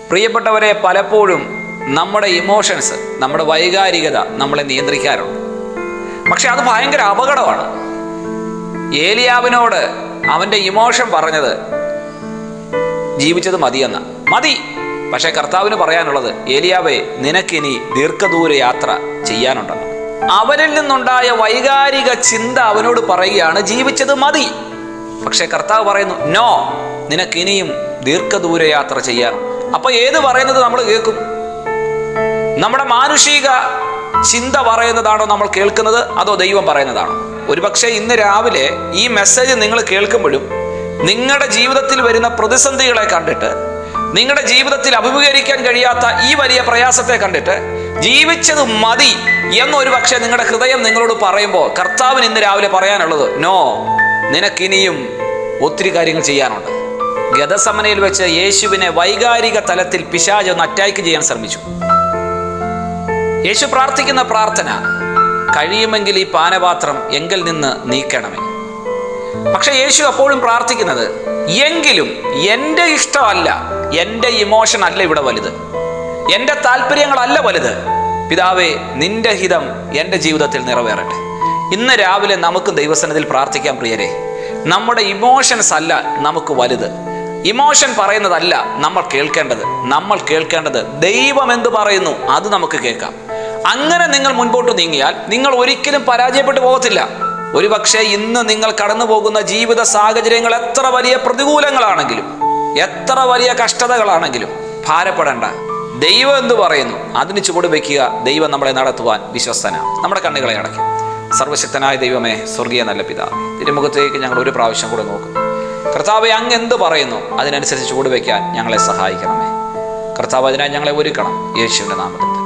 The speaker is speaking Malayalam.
പ്രിയപ്പെട്ടവരെ പലപ്പോഴും നമ്മുടെ ഇമോഷൻസ് നമ്മുടെ വൈകാരികത നമ്മളെ നിയന്ത്രിക്കാറുണ്ട് പക്ഷെ അത് ഭയങ്കര അപകടമാണ് ഏലിയാവിനോട് അവൻ്റെ ഇമോഷൻ പറഞ്ഞത് ജീവിച്ചത് മതിയെന്ന മതി പക്ഷെ കർത്താവിന് പറയാനുള്ളത് ഏലിയാവേ നിനക്കിനി ദീർഘദൂര യാത്ര ചെയ്യാനുണ്ടെന്ന് അവരിൽ നിന്നുണ്ടായ വൈകാരിക ചിന്ത അവനോട് പറയുകയാണ് ജീവിച്ചത് മതി പക്ഷെ കർത്താവ് പറയുന്നു നോ നിനക്കിനിയും ദീർഘദൂര യാത്ര ചെയ്യാനുണ്ട് അപ്പൊ ഏത് പറയുന്നത് നമ്മൾ കേൾക്കും നമ്മുടെ മാനുഷിക ചിന്ത പറയുന്നതാണോ നമ്മൾ കേൾക്കുന്നത് അതോ ദൈവം പറയുന്നതാണോ ഒരുപക്ഷെ ഇന്ന് രാവിലെ ഈ മെസ്സേജ് നിങ്ങൾ കേൾക്കുമ്പോഴും നിങ്ങളുടെ ജീവിതത്തിൽ വരുന്ന പ്രതിസന്ധികളെ കണ്ടിട്ട് നിങ്ങളുടെ ജീവിതത്തിൽ അഭിമുഖീകരിക്കാൻ കഴിയാത്ത ഈ വലിയ പ്രയാസത്തെ കണ്ടിട്ട് ജീവിച്ചത് മതി എന്നൊരു പക്ഷേ നിങ്ങളുടെ ഹൃദയം നിങ്ങളോട് പറയുമ്പോൾ കർത്താവിന് ഇന്ന് രാവിലെ പറയാനുള്ളത് നോ നിനക്കിനിയും ഒത്തിരി കാര്യങ്ങൾ ചെയ്യാനുണ്ട് ഗതസമനയിൽ വെച്ച് യേശുവിനെ വൈകാരിക തലത്തിൽ പിശാജ് ഒന്ന് അറ്റാക്ക് ചെയ്യാൻ ശ്രമിച്ചു യേശു പ്രാർത്ഥിക്കുന്ന പ്രാർത്ഥന കഴിയുമെങ്കിൽ ഈ പാനപാത്രം എങ്കിൽ നിന്ന് നീക്കണമേ പക്ഷെ യേശു അപ്പോഴും പ്രാർത്ഥിക്കുന്നത് എങ്കിലും എൻ്റെ ഇഷ്ടമല്ല എൻ്റെ ഇമോഷൻ അല്ല ഇവിടെ വലുത് എൻ്റെ താല്പര്യങ്ങളല്ല വലുത് പിതാവേ നിന്റെ ഹിതം എൻ്റെ ജീവിതത്തിൽ നിറവേറട്ടെ ഇന്ന് രാവിലെ നമുക്ക് ദൈവസനത്തിൽ പ്രാർത്ഥിക്കാൻ പ്രിയരെ നമ്മുടെ ഇമോഷൻസ് അല്ല നമുക്ക് വലുത് ഇമോഷൻ പറയുന്നതല്ല നമ്മൾ കേൾക്കേണ്ടത് നമ്മൾ കേൾക്കേണ്ടത് ദൈവം എന്ത് പറയുന്നു അത് നമുക്ക് കേൾക്കാം അങ്ങനെ നിങ്ങൾ മുൻപോട്ട് നീങ്ങിയാൽ നിങ്ങൾ ഒരിക്കലും പരാജയപ്പെട്ടു പോകത്തില്ല ഒരുപക്ഷെ ഇന്ന് നിങ്ങൾ കടന്നു പോകുന്ന ജീവിത സാഹചര്യങ്ങൾ എത്ര വലിയ പ്രതികൂലങ്ങളാണെങ്കിലും എത്ര വലിയ കഷ്ടതകളാണെങ്കിലും ഭാരപ്പെടേണ്ട ദൈവം എന്തു പറയുന്നു അതിന് ചുവട് വയ്ക്കുക ദൈവം നമ്മളെ നടത്തുവാൻ വിശ്വസ്തനാണ് നമ്മുടെ കണ്ണുകളെ അടയ്ക്കും സർവശക്തനായ ദൈവമേ സ്വർഗീയ നല്ല പിതാവ് തിരുമുഖത്തേക്ക് ഞങ്ങൾ ഒരു പ്രാവശ്യം കൂടെ നോക്കും കർത്താവെ അങ്ങ് എന്ത് പറയുന്നു അതിനനുസരിച്ച് ചുവട് വയ്ക്കാൻ ഞങ്ങളെ സഹായിക്കണമേ കർത്താവ് അതിനായി ഞങ്ങളെ ഒരുക്കണം യേശുവിൻ്റെ നാമത്തിൽ